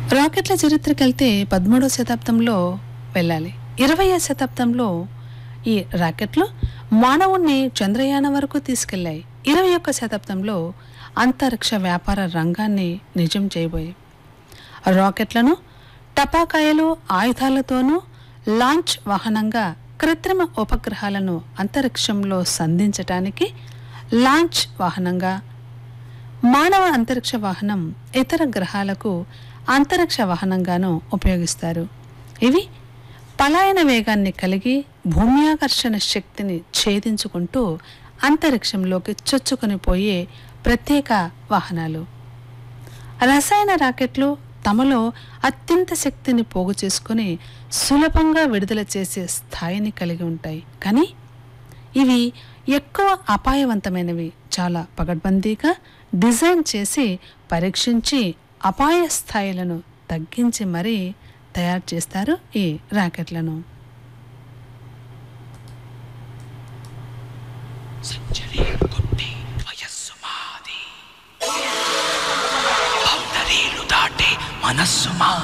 రాకెట్ల చరిత్రకి వెళ్తే పదమూడవ శతాబ్దంలో వెళ్ళాలి ఇరవయవ శతాబ్దంలో ఈ రాకెట్లు మానవుణ్ణి చంద్రయానం వరకు తీసుకెళ్లాయి ఇరవై ఒక్క శతాబ్దంలో అంతరిక్ష వ్యాపార రంగాన్ని నిజం చేయబోయాయి రాకెట్లను టపాకాయలు ఆయుధాలతోనూ లాంచ్ వాహనంగా కృత్రిమ ఉపగ్రహాలను అంతరిక్షంలో సంధించటానికి లాంచ్ వాహనంగా మానవ అంతరిక్ష వాహనం ఇతర గ్రహాలకు అంతరిక్ష వాహనంగాను ఉపయోగిస్తారు ఇవి పలాయన వేగాన్ని కలిగి భూమి ఆకర్షణ శక్తిని ఛేదించుకుంటూ అంతరిక్షంలోకి చొచ్చుకొని పోయే ప్రత్యేక వాహనాలు రసాయన రాకెట్లు తమలో అత్యంత శక్తిని పోగు చేసుకుని సులభంగా విడుదల చేసే స్థాయిని కలిగి ఉంటాయి కానీ ఇవి ఎక్కువ అపాయవంతమైనవి చాలా పగడ్బందీగా డిజైన్ చేసి పరీక్షించి అపాయ స్థాయిలను తగ్గించి మరీ తయారు చేస్తారు ఈ రాకెట్లను సెంచరీ కొట్టి వయస్సు మాది బౌండరీలు దాటే మనస్సు మా